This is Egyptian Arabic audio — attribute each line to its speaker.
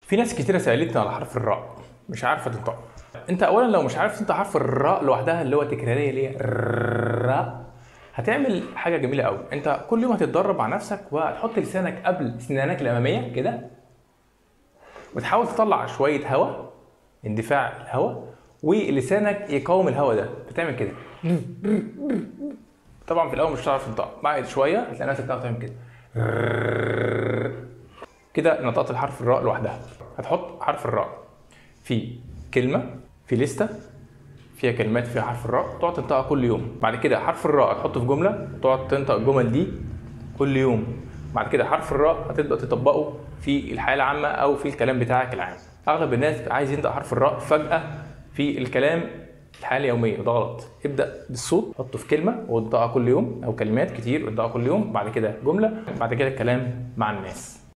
Speaker 1: في ناس كتيرة سألتني على حرف الراء مش عارفة تنطقه انت اولا لو مش عارف تنطق حرف الراء لوحدها اللي هو تكرارية اللي هي الراء هتعمل حاجة جميلة قوي انت كل يوم هتتدرب مع نفسك وهتحط لسانك قبل سنانك الأمامية كده وتحاول تطلع شوية هواء اندفاع الهواء ولسانك يقاوم الهواء ده بتعمل كده طبعا في الاول مش هتعرف تنطق بعد شويه هتلاقي نفسك تعرف تعمل كده كده نطقت الحرف الراء لوحدها هتحط حرف الراء في كلمه في لسته فيها كلمات فيها حرف الراء تقعد تنطقها كل يوم بعد كده حرف الراء هتحطه في جمله تقعد تنطق الجمل دي كل يوم بعد كده حرف الراء هتبدا تطبقه في الحياه العامه او في الكلام بتاعك العام اغلب الناس عايز ينطق حرف الراء فجاه في الكلام الحياه اليوميه وده غلط ابدا بالصوت حطه في كلمه وانطقها كل يوم او كلمات كتير وانطقها كل يوم بعد كده جمله بعد كده الكلام مع الناس